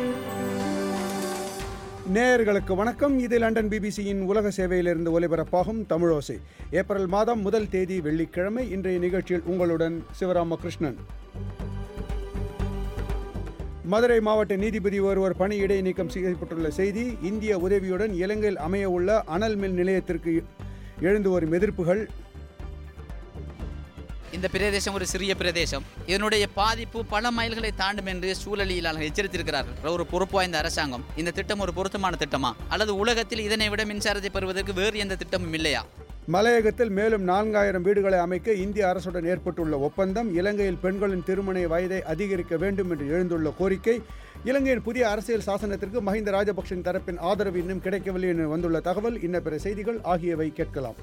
நேயர்களுக்கு வணக்கம் இது லண்டன் பிபிசியின் உலக சேவையிலிருந்து ஒலிபரப்பாகும் தமிழோசை ஏப்ரல் மாதம் முதல் தேதி வெள்ளிக்கிழமை இன்றைய நிகழ்ச்சியில் உங்களுடன் சிவராமகிருஷ்ணன் மதுரை மாவட்ட நீதிபதி ஒருவர் பணி இடைநீக்கம் செய்யப்பட்டுள்ள செய்தி இந்திய உதவியுடன் இலங்கையில் அமைய உள்ள அனல் மின் நிலையத்திற்கு எழுந்து வரும் எதிர்ப்புகள் இந்த பிரதேசம் ஒரு சிறிய பிரதேசம் இதனுடைய பாதிப்பு பல மைல்களை தாண்டும் என்று சூழலியலாளர்கள் எச்சரித்திருக்கிறார்கள் ஒரு பொறுப்பு வாய்ந்த அரசாங்கம் இந்த திட்டம் ஒரு பொருத்தமான திட்டமா அல்லது உலகத்தில் இதனை விட மின்சாரத்தை பெறுவதற்கு வேறு எந்த திட்டமும் இல்லையா மலையகத்தில் மேலும் நான்காயிரம் வீடுகளை அமைக்க இந்திய அரசுடன் ஏற்பட்டுள்ள ஒப்பந்தம் இலங்கையில் பெண்களின் திருமண வயதை அதிகரிக்க வேண்டும் என்று எழுந்துள்ள கோரிக்கை இலங்கையின் புதிய அரசியல் சாசனத்திற்கு மஹிந்த ராஜபக்சவின் தரப்பின் ஆதரவு இன்னும் கிடைக்கவில்லை என வந்துள்ள தகவல் இன்ன பிற செய்திகள் ஆகியவை கேட்கலாம்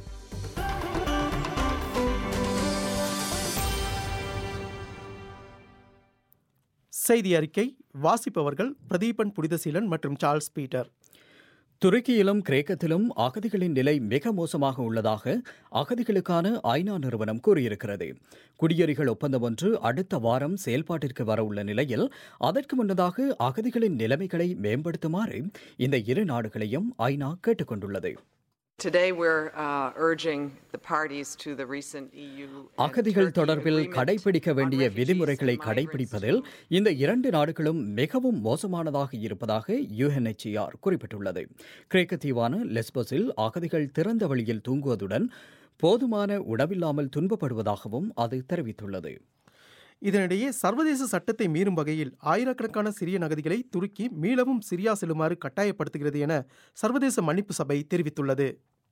செய்தி அறிக்கை வாசிப்பவர்கள் பிரதீபன் புனிதசீலன் மற்றும் சார்ல்ஸ் பீட்டர் துருக்கியிலும் கிரேக்கத்திலும் அகதிகளின் நிலை மிக மோசமாக உள்ளதாக அகதிகளுக்கான ஐநா நிறுவனம் கூறியிருக்கிறது குடியேறிகள் ஒப்பந்தம் ஒன்று அடுத்த வாரம் செயல்பாட்டிற்கு வரவுள்ள நிலையில் அதற்கு முன்னதாக அகதிகளின் நிலைமைகளை மேம்படுத்துமாறு இந்த இரு நாடுகளையும் ஐநா கேட்டுக்கொண்டுள்ளது Today, we're uh, urging the parties to the recent EU. and அகதிகள் Turkey தொடர்பில் agreement கடைபிடிக்க on வேண்டிய refugees விதிமுறைகளை and migrants கடைபிடிப்பதில் இந்த இரண்டு நாடுகளும் மிகவும் மோசமானதாக இருப்பதாக யுஎன்எச்சிஆர் குறிப்பிட்டுள்ளது கிரேக்க தீவான லெஸ்போஸில் அகதிகள் திறந்த வழியில் தூங்குவதுடன் போதுமான உணவில்லாமல் துன்பப்படுவதாகவும் அது தெரிவித்துள்ளது இதனிடையே சர்வதேச சட்டத்தை மீறும் வகையில் ஆயிரக்கணக்கான சிரிய நகதிகளை துருக்கி மீளவும் சிரியா செல்லுமாறு கட்டாயப்படுத்துகிறது என சர்வதேச மன்னிப்பு சபை தெரிவித்துள்ளது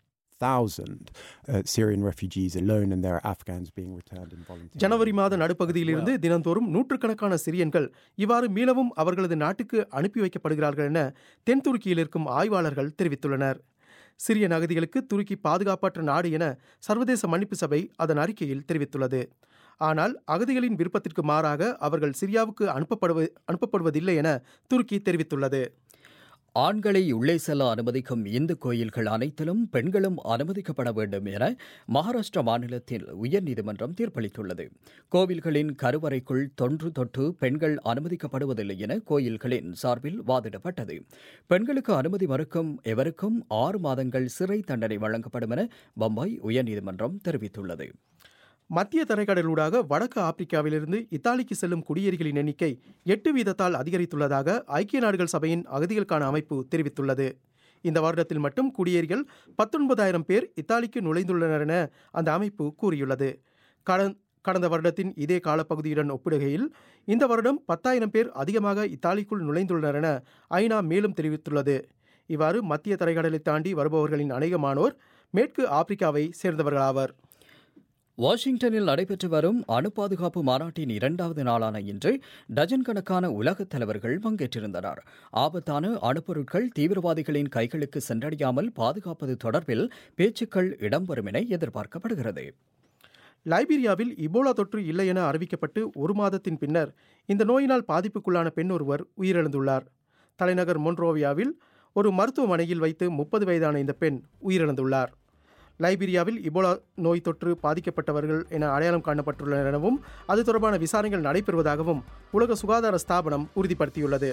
thousand uh, Syrian refugees alone, and there are Afghans being returned involuntarily. ஜனவரி மாத நடுப்பகுதியிலிருந்து தினந்தோறும் நூற்றுக்கணக்கான சிரியன்கள் இவ்வாறு மீளவும் அவர்களது நாட்டுக்கு அனுப்பி வைக்கப்படுகிறார்கள் என தென் துருக்கியில் இருக்கும் ஆய்வாளர்கள் தெரிவித்துள்ளனர் சிரிய நகதிகளுக்கு துருக்கி பாதுகாப்பற்ற நாடு என சர்வதேச மன்னிப்பு சபை அதன் அறிக்கையில் தெரிவித்துள்ளது ஆனால் அகதிகளின் விருப்பத்திற்கு மாறாக அவர்கள் சிரியாவுக்கு அனுப்பப்படுவ அனுப்பப்படுவதில்லை என துருக்கி தெரிவித்துள்ளது ஆண்களை உள்ளே செல்ல அனுமதிக்கும் இந்து கோயில்கள் அனைத்திலும் பெண்களும் அனுமதிக்கப்பட வேண்டும் என மகாராஷ்டிரா மாநிலத்தில் உயர்நீதிமன்றம் தீர்ப்பளித்துள்ளது கோவில்களின் கருவறைக்குள் தொன்று தொட்டு பெண்கள் அனுமதிக்கப்படுவதில்லை என கோயில்களின் சார்பில் வாதிடப்பட்டது பெண்களுக்கு அனுமதி மறுக்கும் எவருக்கும் ஆறு மாதங்கள் சிறை தண்டனை வழங்கப்படும் என பம்பாய் உயர்நீதிமன்றம் தெரிவித்துள்ளது மத்திய தரைக்கடலூடாக வடக்கு ஆப்பிரிக்காவிலிருந்து இத்தாலிக்கு செல்லும் குடியேறிகளின் எண்ணிக்கை எட்டு வீதத்தால் அதிகரித்துள்ளதாக ஐக்கிய நாடுகள் சபையின் அகதிகளுக்கான அமைப்பு தெரிவித்துள்ளது இந்த வருடத்தில் மட்டும் குடியேறிகள் பத்தொன்பதாயிரம் பேர் இத்தாலிக்கு நுழைந்துள்ளனர் என அந்த அமைப்பு கூறியுள்ளது கடந் கடந்த வருடத்தின் இதே காலப்பகுதியுடன் ஒப்பிடுகையில் இந்த வருடம் பத்தாயிரம் பேர் அதிகமாக இத்தாலிக்குள் நுழைந்துள்ளனர் என ஐநா மேலும் தெரிவித்துள்ளது இவ்வாறு மத்திய தரைக்கடலை தாண்டி வருபவர்களின் அநேகமானோர் மேற்கு ஆப்பிரிக்காவை சேர்ந்தவர்களாவர் வாஷிங்டனில் நடைபெற்று வரும் அணு பாதுகாப்பு மாநாட்டின் இரண்டாவது நாளான இன்று டஜன் கணக்கான உலகத் தலைவர்கள் பங்கேற்றிருந்தனர் ஆபத்தான அணுப்பொருட்கள் தீவிரவாதிகளின் கைகளுக்கு சென்றடையாமல் பாதுகாப்பது தொடர்பில் பேச்சுக்கள் இடம்பெறும் என எதிர்பார்க்கப்படுகிறது லைபீரியாவில் இபோலா தொற்று இல்லை என அறிவிக்கப்பட்டு ஒரு மாதத்தின் பின்னர் இந்த நோயினால் பாதிப்புக்குள்ளான பெண் ஒருவர் உயிரிழந்துள்ளார் தலைநகர் மொன்ரோவியாவில் ஒரு மருத்துவமனையில் வைத்து முப்பது வயதான இந்த பெண் உயிரிழந்துள்ளார் லைபீரியாவில் இபோலா நோய் தொற்று பாதிக்கப்பட்டவர்கள் என அடையாளம் காணப்பட்டுள்ளனர் எனவும் அது தொடர்பான விசாரணைகள் நடைபெறுவதாகவும் உலக சுகாதார ஸ்தாபனம் உறுதிப்படுத்தியுள்ளது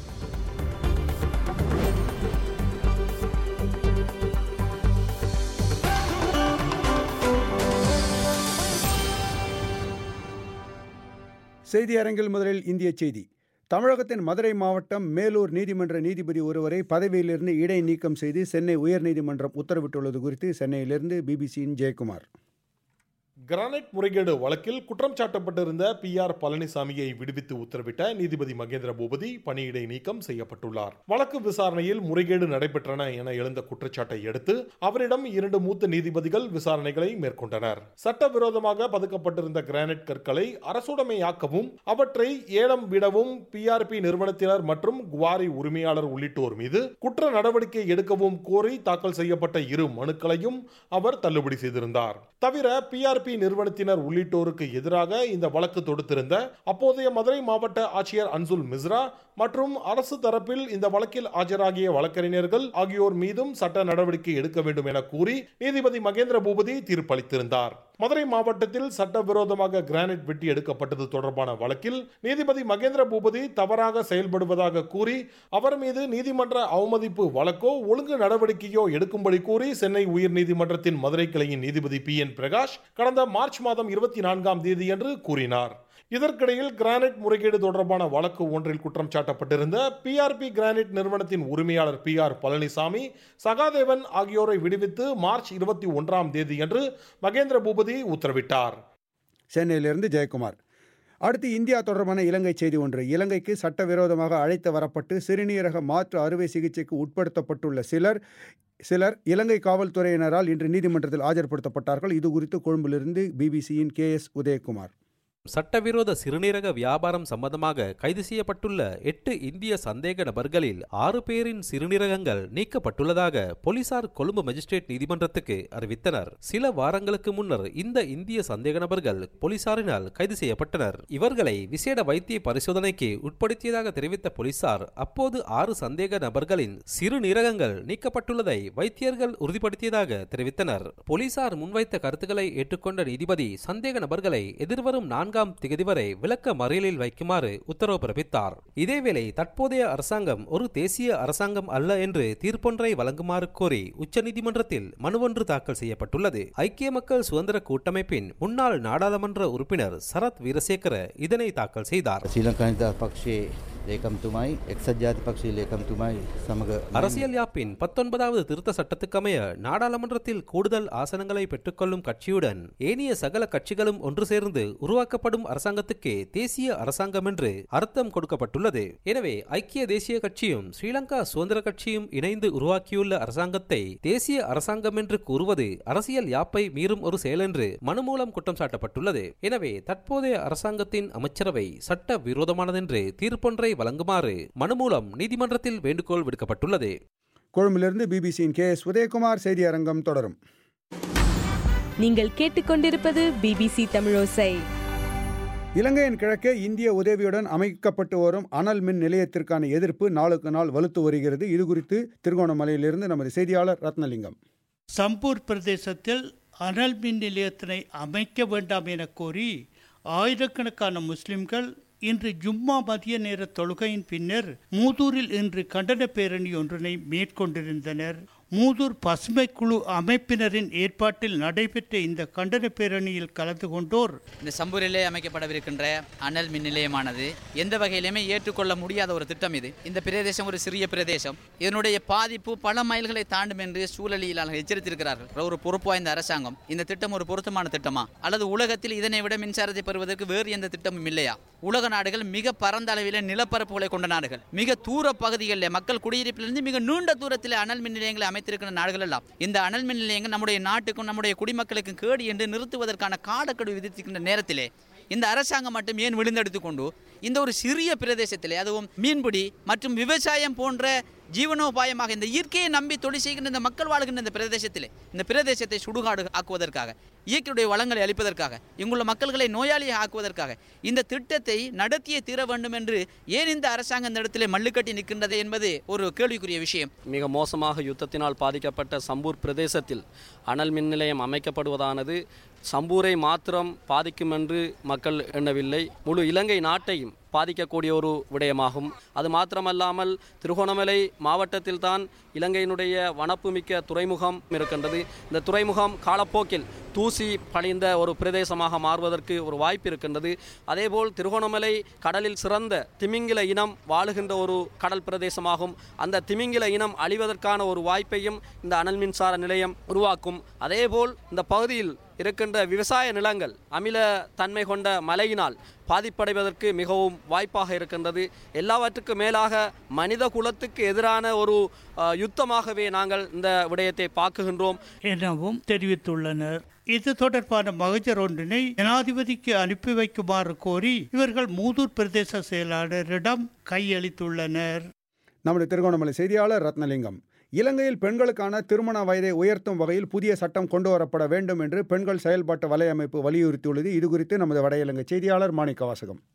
செய்தி அரங்கில் முதலில் இந்திய செய்தி தமிழகத்தின் மதுரை மாவட்டம் மேலூர் நீதிமன்ற நீதிபதி ஒருவரை பதவியிலிருந்து இடை நீக்கம் செய்து சென்னை உயர்நீதிமன்றம் உத்தரவிட்டுள்ளது குறித்து சென்னையிலிருந்து பிபிசியின் ஜெயக்குமார் கிரானைட் முறைகேடு வழக்கில் குற்றம் சாட்டப்பட்டிருந்த பி ஆர் பழனிசாமியை விடுவித்து உத்தரவிட்ட நீதிபதி மகேந்திர பூபதி பணியிடை நீக்கம் செய்யப்பட்டுள்ளார் வழக்கு விசாரணையில் முறைகேடு நடைபெற்றன என எழுந்த குற்றச்சாட்டை அடுத்து அவரிடம் இரண்டு மூத்த நீதிபதிகள் விசாரணைகளை மேற்கொண்டனர் சட்டவிரோதமாக பதுக்கப்பட்டிருந்த கிரானைட் கற்களை அரசுடைமையாக்கவும் அவற்றை ஏலம் விடவும் பிஆர்பி நிறுவனத்தினர் மற்றும் குவாரி உரிமையாளர் உள்ளிட்டோர் மீது குற்ற நடவடிக்கை எடுக்கவும் கோரி தாக்கல் செய்யப்பட்ட இரு மனுக்களையும் அவர் தள்ளுபடி செய்திருந்தார் தவிர பிஆர்பி நிறுவனத்தினர் உள்ளிட்டோருக்கு எதிராக இந்த வழக்கு தொடுத்திருந்த அப்போதைய மதுரை மாவட்ட ஆட்சியர் அன்சுல் மிஸ்ரா மற்றும் அரசு தரப்பில் இந்த வழக்கில் ஆஜராகிய வழக்கறிஞர்கள் ஆகியோர் மீதும் சட்ட நடவடிக்கை எடுக்க வேண்டும் என கூறி நீதிபதி மகேந்திர பூபதி தீர்ப்பளித்திருந்தார் மதுரை மாவட்டத்தில் சட்டவிரோதமாக கிரானைட் வெட்டி எடுக்கப்பட்டது தொடர்பான வழக்கில் நீதிபதி மகேந்திர பூபதி தவறாக செயல்படுவதாக கூறி அவர் மீது நீதிமன்ற அவமதிப்பு வழக்கோ ஒழுங்கு நடவடிக்கையோ எடுக்கும்படி கூறி சென்னை உயர்நீதிமன்றத்தின் மதுரை கிளையின் நீதிபதி பி என் பிரகாஷ் கடந்த மார்ச் மாதம் இருபத்தி நான்காம் தேதியன்று கூறினார் இதற்கிடையில் கிரானைட் முறைகேடு தொடர்பான வழக்கு ஒன்றில் குற்றம் சாட்டப்பட்டிருந்த பிஆர்பி கிரானைட் நிறுவனத்தின் உரிமையாளர் பி ஆர் பழனிசாமி சகாதேவன் ஆகியோரை விடுவித்து மார்ச் இருபத்தி ஒன்றாம் தேதியன்று மகேந்திர பூபதி உத்தரவிட்டார் சென்னையிலிருந்து ஜெயக்குமார் அடுத்து இந்தியா தொடர்பான இலங்கை செய்தி ஒன்று இலங்கைக்கு சட்டவிரோதமாக அழைத்து வரப்பட்டு சிறுநீரக மாற்று அறுவை சிகிச்சைக்கு உட்படுத்தப்பட்டுள்ள சிலர் சிலர் இலங்கை காவல்துறையினரால் இன்று நீதிமன்றத்தில் ஆஜர்படுத்தப்பட்டார்கள் இது குறித்து கொழும்பிலிருந்து பிபிசியின் கே எஸ் உதயகுமார் சட்டவிரோத சிறுநீரக வியாபாரம் சம்பந்தமாக கைது செய்யப்பட்டுள்ள எட்டு இந்திய சந்தேக நபர்களில் ஆறு பேரின் சிறுநீரகங்கள் நீக்கப்பட்டுள்ளதாக போலீசார் கொழும்பு மஜிஸ்ட்ரேட் நீதிமன்றத்துக்கு அறிவித்தனர் சில வாரங்களுக்கு முன்னர் இந்த இந்திய சந்தேக நபர்கள் போலீசாரினால் கைது செய்யப்பட்டனர் இவர்களை விசேட வைத்திய பரிசோதனைக்கு உட்படுத்தியதாக தெரிவித்த போலீசார் அப்போது ஆறு சந்தேக நபர்களின் சிறுநீரகங்கள் நீக்கப்பட்டுள்ளதை வைத்தியர்கள் உறுதிப்படுத்தியதாக தெரிவித்தனர் போலீசார் முன்வைத்த கருத்துக்களை ஏற்றுக்கொண்ட நீதிபதி சந்தேக நபர்களை எதிர்வரும் நான்கு நான்காம் திகதி வரை விளக்க மறியலில் வைக்குமாறு உத்தரவு பிறப்பித்தார் இதேவேளை தற்போதைய அரசாங்கம் ஒரு தேசிய அரசாங்கம் அல்ல என்று தீர்ப்பொன்றை வழங்குமாறு கோரி உச்சநீதிமன்றத்தில் மனு ஒன்று தாக்கல் செய்யப்பட்டுள்ளது ஐக்கிய மக்கள் சுதந்திர கூட்டமைப்பின் முன்னாள் நாடாளுமன்ற உறுப்பினர் சரத் வீரசேகர இதனை தாக்கல் செய்தார் ශ්‍රීලංකානිතා පක්ෂයේ ලේකම්තුමයි එක්සත් ජාති පක්ෂයේ ලේකම්තුමයි සමඟ அரசியல் யாப்பின் பத்தொன்பதாவது திருத்த சட்டத்துக்கமைய நாடாளுமன்றத்தில் கூடுதல் ஆசனங்களை பெற்றுக்கொள்ளும் கட்சியுடன் ஏனைய சகல கட்சிகளும் ஒன்று சேர்ந்து உருவாக்கப்படும் அரசாங்கத்துக்கே தேசிய அரசாங்கம் என்று அர்த்தம் கொடுக்கப்பட்டுள்ளது எனவே ஐக்கிய தேசிய கட்சியும் ஸ்ரீலங்கா சுதந்திர கட்சியும் இணைந்து உருவாக்கியுள்ள அரசாங்கத்தை தேசிய அரசாங்கம் என்று கூறுவது அரசியல் யாப்பை மீறும் ஒரு செயல் என்று மனு மூலம் குற்றம் சாட்டப்பட்டுள்ளது எனவே தற்போதைய அரசாங்கத்தின் அமைச்சரவை சட்ட விரோதமானதென்று தீர்ப்பொன்றை வழங்குமாறு மனு மூலம் நீதிமன்றத்தில் வேண்டுகோள் விடுக்கப்பட்டுள்ளது கொழும்பிலிருந்து பிபிசியின் கே எஸ் உதயகுமார் செய்தி அரங்கம் தொடரும் நீங்கள் கேட்டுக்கொண்டிருப்பது பிபிசி தமிழோசை இலங்கையின் கிழக்கே இந்திய உதவியுடன் அமைக்கப்பட்டு வரும் அனல் மின் நிலையத்திற்கான எதிர்ப்பு நாளுக்கு நாள் வலுத்து வருகிறது இது குறித்து திருகோணமலையிலிருந்து நமது செய்தியாளர் ரத்னலிங்கம் சம்பூர் பிரதேசத்தில் அனல் மின் நிலையத்தினை அமைக்க வேண்டாம் என கோரி ஆயிரக்கணக்கான முஸ்லிம்கள் இன்று ஜும்மா மதிய நேர தொழுகையின் பின்னர் மூதூரில் இன்று கண்டன பேரணி ஒன்றினை மேற்கொண்டிருந்தனர் மூதூர் பசுமை குழு அமைப்பினரின் ஏற்பாட்டில் நடைபெற்ற இந்த கண்டன பேரணியில் கலந்து கொண்டோர் இந்த சம்பூரிலே அமைக்கப்படவிருக்கின்ற அனல் மின் நிலையமானது எந்த வகையிலுமே ஏற்றுக்கொள்ள முடியாத ஒரு திட்டம் இது இந்த பிரதேசம் ஒரு சிறிய பிரதேசம் இதனுடைய பாதிப்பு பல மைல்களை தாண்டும் என்று சூழலியலாளர்கள் எச்சரித்திருக்கிறார்கள் ஒரு பொறுப்பு வாய்ந்த அரசாங்கம் இந்த திட்டம் ஒரு பொருத்தமான திட்டமா அல்லது உலகத்தில் இதனை விட மின்சாரத்தை பெறுவதற்கு வேறு எந்த திட்டமும் இல்லையா உலக நாடுகள் மிக பரந்த அளவில் நிலப்பரப்புகளை கொண்ட நாடுகள் மிக தூர பகுதிகளில் மக்கள் குடியிருப்பிலிருந்து மிக நீண்ட தூரத்தில் அனல் மின் நிலையங்களை அமைத்திருக்கிற நாடுகள் எல்லாம் இந்த அனல் மின் நிலையங்கள் நம்முடைய நாட்டுக்கும் நம்முடைய குடிமக்களுக்கும் கேடு என்று நிறுத்துவதற்கான காடக்கெடு விதித்திருக்கின்ற நேரத்திலே இந்த அரசாங்கம் மட்டும் ஏன் விழுந்தெடுத்து கொண்டு இந்த ஒரு சிறிய பிரதேசத்திலே அதுவும் மீன்பிடி மற்றும் விவசாயம் போன்ற ஜீவனோபாயமாக இந்த இயற்கையை நம்பி தொழில் செய்கின்ற இந்த மக்கள் வாழ்கின்ற இந்த பிரதேசத்திலே இந்த பிரதேசத்தை சுடுகாடு ஆக்குவதற்காக இயற்கையுடைய வளங்களை அளிப்பதற்காக இங்குள்ள மக்கள்களை நோயாளியை ஆக்குவதற்காக இந்த திட்டத்தை நடத்தியே தீர வேண்டும் என்று ஏன் இந்த அரசாங்கம் இந்த இடத்திலே மல்லுக்கட்டி நிற்கின்றது என்பது ஒரு கேள்விக்குரிய விஷயம் மிக மோசமாக யுத்தத்தினால் பாதிக்கப்பட்ட சம்பூர் பிரதேசத்தில் அனல் மின் நிலையம் அமைக்கப்படுவதானது சம்பூரை மாத்திரம் பாதிக்கும் என்று மக்கள் எண்ணவில்லை முழு இலங்கை நாட்டையும் பாதிக்கக்கூடிய ஒரு விடயமாகும் அது மாத்திரமல்லாமல் திருகோணமலை மாவட்டத்தில் தான் இலங்கையினுடைய வனப்புமிக்க துறைமுகம் இருக்கின்றது இந்த துறைமுகம் காலப்போக்கில் தூசி பழிந்த ஒரு பிரதேசமாக மாறுவதற்கு ஒரு வாய்ப்பு இருக்கின்றது அதேபோல் திருகோணமலை கடலில் சிறந்த திமிங்கில இனம் வாழுகின்ற ஒரு கடல் பிரதேசமாகும் அந்த திமிங்கில இனம் அழிவதற்கான ஒரு வாய்ப்பையும் இந்த அனல் மின்சார நிலையம் உருவாக்கும் அதேபோல் இந்த பகுதியில் இருக்கின்ற விவசாய நிலங்கள் அமில தன்மை கொண்ட மழையினால் பாதிப்படைவதற்கு மிகவும் வாய்ப்பாக இருக்கின்றது எல்லாவற்றுக்கும் மேலாக மனித குலத்துக்கு எதிரான ஒரு அஹ், யுத்தமாகவே நாங்கள் இந்த விடயத்தை பார்க்குகின்றோம் எனவும் தெரிவித்துள்ளனர் இது தொடர்பான மகஜர் ஒன்றினை ஜனாதிபதிக்கு அனுப்பி வைக்குமாறு கோரி இவர்கள் மூதூர் பிரதேச செயலாளரிடம் கையளித்துள்ளனர் நமது திருகோணமலை செய்தியாளர் ரத்னலிங்கம் இலங்கையில் பெண்களுக்கான திருமண வயதை உயர்த்தும் வகையில் புதிய சட்டம் கொண்டு வரப்பட வேண்டும் என்று பெண்கள் செயல்பாட்டு வலையமைப்பு வலியுறுத்தியுள்ளது இது குறித்து நமது வட இலங்கை செய்தியாளர் மாணிக்க வாசகம்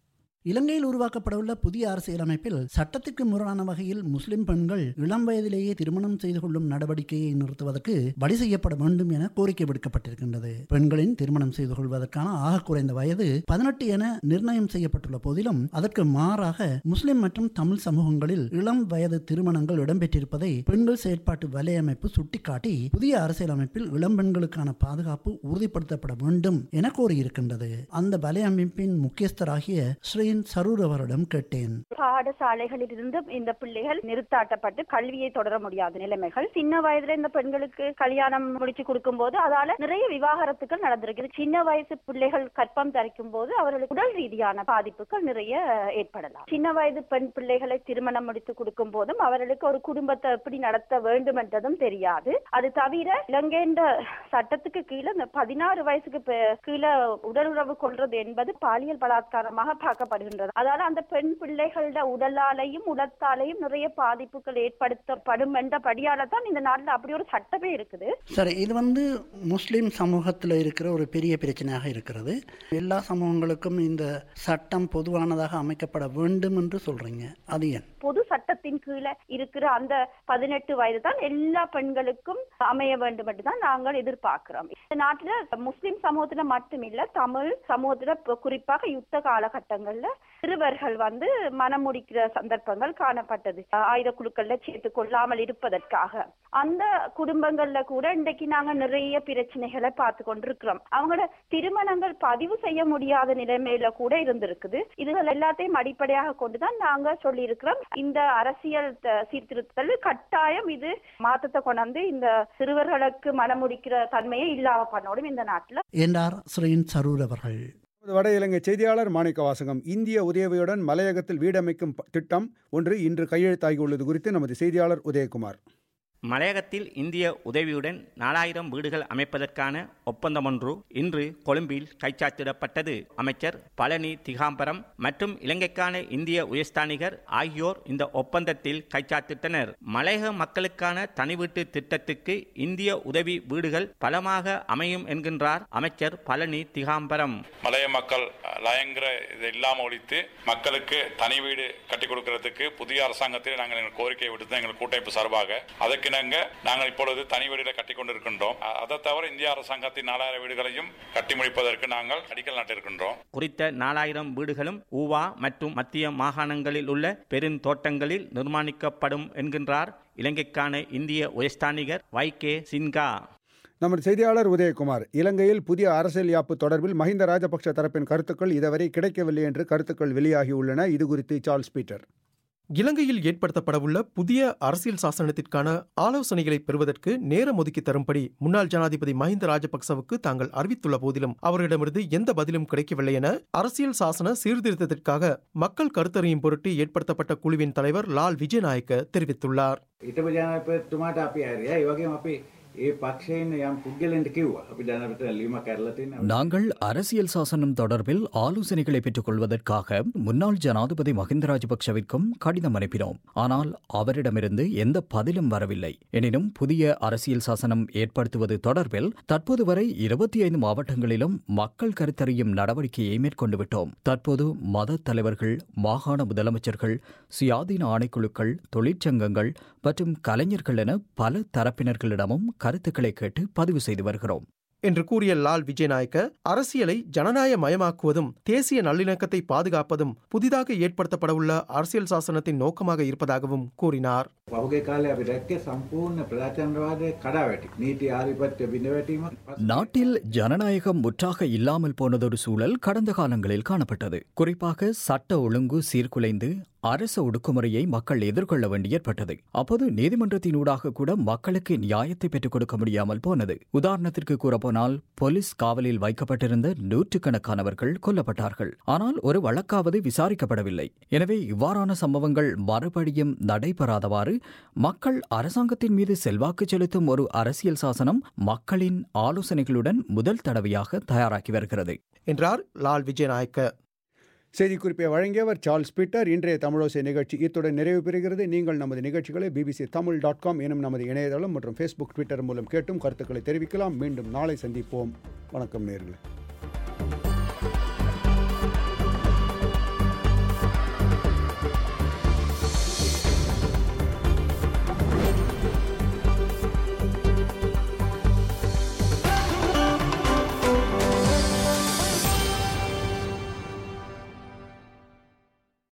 இலங்கையில் உருவாக்கப்படவுள்ள புதிய அரசியலமைப்பில் சட்டத்திற்கு முரணான வகையில் முஸ்லிம் பெண்கள் இளம் வயதிலேயே திருமணம் செய்து கொள்ளும் நடவடிக்கையை நிறுத்துவதற்கு வழி செய்யப்பட வேண்டும் என கோரிக்கை விடுக்கப்பட்டிருக்கின்றது பெண்களின் திருமணம் செய்து கொள்வதற்கான ஆக குறைந்த வயது பதினெட்டு என நிர்ணயம் செய்யப்பட்டுள்ள போதிலும் அதற்கு மாறாக முஸ்லிம் மற்றும் தமிழ் சமூகங்களில் இளம் வயது திருமணங்கள் இடம்பெற்றிருப்பதை பெண்கள் செயற்பாட்டு வலையமைப்பு சுட்டிக்காட்டி புதிய அரசியலமைப்பில் இளம் பெண்களுக்கான பாதுகாப்பு உறுதிப்படுத்தப்பட வேண்டும் என கோரியிருக்கின்றது அந்த வலையமைப்பின் முக்கியஸ்தராகிய ஸ்ரீன் சரூர் அவரிடம் கேட்டேன் பாடசாலைகளில் இருந்து இந்த பிள்ளைகள் நிறுத்தாட்டப்பட்டு கல்வியை தொடர முடியாத நிலைமைகள் சின்ன வயதுல இந்த பெண்களுக்கு கல்யாணம் முடிச்சு கொடுக்கும் போது அதால நிறைய விவாகரத்துகள் நடந்திருக்குது சின்ன வயசு பிள்ளைகள் கற்பம் தரிக்கும் போது அவர்களுக்கு உடல் ரீதியான பாதிப்புகள் நிறைய ஏற்படலாம் சின்ன வயது பெண் பிள்ளைகளை திருமணம் முடித்து கொடுக்கும் போதும் அவர்களுக்கு ஒரு குடும்பத்தை எப்படி நடத்த வேண்டும் என்றதும் தெரியாது அது தவிர இலங்கைன்ற சட்டத்துக்கு கீழே இந்த பதினாறு வயசுக்கு பே- கீழே உடலுறவு கொள்றது என்பது பாலியல் பலாத்காரமாக பார்க்கப்படுகின்றது அதால அந்த பெண் பிள்ளைகளோட உடலாலையும் உடத்தாலையும் நிறைய பாதிப்புகள் ஏற்படுத்தப்படும் என்றபடியால தான் இந்த நாட்டுல அப்படி ஒரு சட்டமே இருக்குது சரி இது வந்து முஸ்லிம் சமூகத்தில் இருக்கிற ஒரு பெரிய பிரச்சனையாக இருக்கிறது எல்லா சமூகங்களுக்கும் இந்த சட்டம் பொதுவானதாக அமைக்கப்பட வேண்டும் என்று சொல்றீங்க அது ஏன் பொது சட்டத்தின் கீழே இருக்கிற அந்த பதினெட்டு வயது தான் எல்லா பெண்களுக்கும் அமைய வேண்டும் என்று தான் நாங்கள் எதிர்பார்க்கிறோம் இந்த நாட்டுல முஸ்லிம் சமூகத்துல மட்டுமில்ல தமிழ் சமூகத்துல இப்ப குறிப்பாக யுத்த காலகட்டங்கள்ல சிறுவர்கள் வந்து மனம் முடிக்கிற சந்தர்ப்பங்கள் காணப்பட்டது ஆயுத குழுக்கள்ல சேர்த்து கொள்ளாமல் இருப்பதற்காக அந்த குடும்பங்கள்ல கூட இன்றைக்கு நாங்க நிறைய பிரச்சனைகளை பார்த்து கொண்டிருக்கிறோம் அவங்களோட திருமணங்கள் பதிவு செய்ய முடியாத நிலைமையில கூட இருந்திருக்குது இதுகள் எல்லாத்தையும் அடிப்படையாக கொண்டுதான் நாங்க சொல்லி இருக்கிறோம் இந்த அரசியல் த- சீர்திருத்தல் கட்டாயம் இது மாற்றத்தை கொண்டாந்து இந்த சிறுவர்களுக்கு மனமுடிக்கிற தன்மையை இல்லாம பண்ணோடும் இந்த நாட்டுல என்றார் ஸ்ரீன் சரூர் அவர்கள் வட இலங்கை செய்தியாளர் மாணிக்க வாசகம் இந்திய உதவியுடன் மலையகத்தில் வீடமைக்கும் ப- திட்டம் ஒன்று இன்று கையெழுத்தாகியுள்ளது குறித்து நமது செய்தியாளர் உதயகுமார் மலையகத்தில் இந்திய உதவியுடன் நாலாயிரம் வீடுகள் அமைப்பதற்கான ஒப்பந்தம் ஒன்று இன்று கொழும்பில் கைச்சாத்திடப்பட்டது அமைச்சர் பழனி திகாம்பரம் மற்றும் இலங்கைக்கான இந்திய உயர்ஸ்தானிகர் ஆகியோர் இந்த ஒப்பந்தத்தில் கைச்சாத்திட்டனர் மலையக மக்களுக்கான தனிவீட்டு திட்டத்துக்கு இந்திய உதவி வீடுகள் பலமாக அமையும் என்கின்றார் அமைச்சர் பழனி திகாம்பரம் மலைய மக்கள் லயங்கிற இதை இல்லாமல் ஒழித்து மக்களுக்கு தனி வீடு கட்டி கொடுக்கறதுக்கு புதிய அரசாங்கத்தில் நாங்கள் எங்கள் கோரிக்கை விடுத்து எங்கள் கூட்டமைப்பு சார்பாக அதற்கிணங்க நாங்கள் இப்பொழுது தனி வீடுகளை கட்டி கொண்டிருக்கின்றோம் அ- அதை தவிர இந்திய அரசாங்கத்தின் நாலாயிரம் வீடுகளையும் கட்டி முடிப்பதற்கு நாங்கள் அடிக்கல் நாட்டிருக்கின்றோம் குறித்த நாலாயிரம் வீடுகளும் ஊவா மற்றும் மத்திய மாகாணங்களில் உள்ள பெருந்தோட்டங்களில் நிர்மாணிக்கப்படும் என்கின்றார் இலங்கைக்கான இந்திய உயர்ஸ்தானிகர் வை கே சின்கா நமது செய்தியாளர் உதயகுமார் இலங்கையில் புதிய அரசியல் யாப்பு தொடர்பில் மஹிந்த ராஜபக்ஷ தரப்பின் கருத்துக்கள் இதுவரை கிடைக்கவில்லை என்று கருத்துக்கள் வெளியாகியுள்ளன இது குறித்து சார்ல்ஸ் பீட்டர் இலங்கையில் ஏற்படுத்தப்படவுள்ள புதிய அரசியல் சாசனத்திற்கான ஆலோசனைகளை பெறுவதற்கு நேரம் ஒதுக்கி தரும்படி முன்னாள் ஜனாதிபதி மஹிந்த ராஜபக்சவுக்கு தாங்கள் அறிவித்துள்ள போதிலும் அவரிடமிருந்து எந்த பதிலும் கிடைக்கவில்லை என அரசியல் சாசன சீர்திருத்தத்திற்காக மக்கள் கருத்தறியும் பொருட்டு ஏற்படுத்தப்பட்ட குழுவின் தலைவர் லால் விஜயநாயக்க தெரிவித்துள்ளார் හිටපු ජනපතිතුමාට අපි ඇරියා ඒ වගේම අපි ඒ පක්ෂයෙන් යම් පුද්ගලෙන්ට කිව්වා අපි ජනපත ලියුමක් කරලා තියෙනවා நாங்கள் அரசியல் சாசனம் தொடர்பில் ஆலோசனைகளை பெற்றுக் கொள்வதற்காக முன்னாள் ஜனாதிபதி மஹிந்த ராஜபக்ஷவிற்கும் கடிதம் அனுப்பினோம் ஆனால் அவரிடமிருந்து எந்த பதிலும் வரவில்லை எனினும் புதிய அரசியல் சாசனம் ஏற்படுத்துவது தொடர்பில் தற்போது வரை இருபத்தி ஐந்து மாவட்டங்களிலும் மக்கள் கருத்தறியும் நடவடிக்கையை மேற்கொண்டு விட்டோம் தற்போது மத தலைவர்கள் மாகாண முதலமைச்சர்கள் சுயாதீன ஆணைக்குழுக்கள் தொழிற்சங்கங்கள் மற்றும் கலைஞர்கள் என பல தரப்பினர்களிடமும் கருத்துக்களை கேட்டு பதிவு செய்து வருகிறோம் என்று கூறிய லால் விஜயநாயக்க அரசியலை ஜனநாயக மயமாக்குவதும் தேசிய நல்லிணக்கத்தை பாதுகாப்பதும் புதிதாக ஏற்படுத்தப்படவுள்ள அரசியல் சாசனத்தின் நோக்கமாக இருப்பதாகவும் கூறினார் පහුගේ කාලේ අපි දැක්කේ සම්පූර්ණ ප්‍රජාතන්ත්‍රවාදය කඩාවැටි නීති ආධිපත්‍ය බිඳවැටීම நாட்டில் ஜனநாயகம் முற்றாக இல்லாமல் போனதொரு சூழல் கடந்த காலங்களில் காணப்பட்டது குறிப்பாக சட்ட ஒழுங்கு சீர்குலைந்து அரச ஒடுக்குமுறையை மக்கள் எதிர்கொள்ள வேண்டி ஏற்பட்டது அப்போது நீதிமன்றத்தினூடாக கூட மக்களுக்கு நியாயத்தை பெற்றுக் கொடுக்க முடியாமல் போனது உதாரணத்திற்கு கூறப்போனால் போலீஸ் காவலில் வைக்கப்பட்டிருந்த நூற்றுக்கணக்கானவர்கள் கொல்லப்பட்டார்கள் ஆனால் ஒரு வழக்காவது விசாரிக்கப்படவில்லை எனவே இவ்வாறான சம்பவங்கள் மறுபடியும் நடைபெறாதவாறு மக்கள் அரசாங்கத்தின் மீது செல்வாக்கு செலுத்தும் ஒரு அரசியல் சாசனம் மக்களின் ஆலோசனைகளுடன் முதல் தடவையாக தயாராகி வருகிறது என்றார் லால் விஜயநாயக்க செய்திக்குறிப்பை வழங்கியவர் சார்ல்ஸ் பீட்டர் இன்றைய தமிழோசை நிகழ்ச்சி இத்துடன் நிறைவு பெறுகிறது நீங்கள் நமது நிகழ்ச்சிகளை பிபிசி தமிழ் டாட் காம் எனும் நமது இணையதளம் மற்றும் ஃபேஸ்புக் ட்விட்டர் மூலம் கேட்டும் கருத்துக்களை தெரிவிக்கலாம் மீண்டும் நாளை சந்திப்போம் வணக்கம் நேர்களே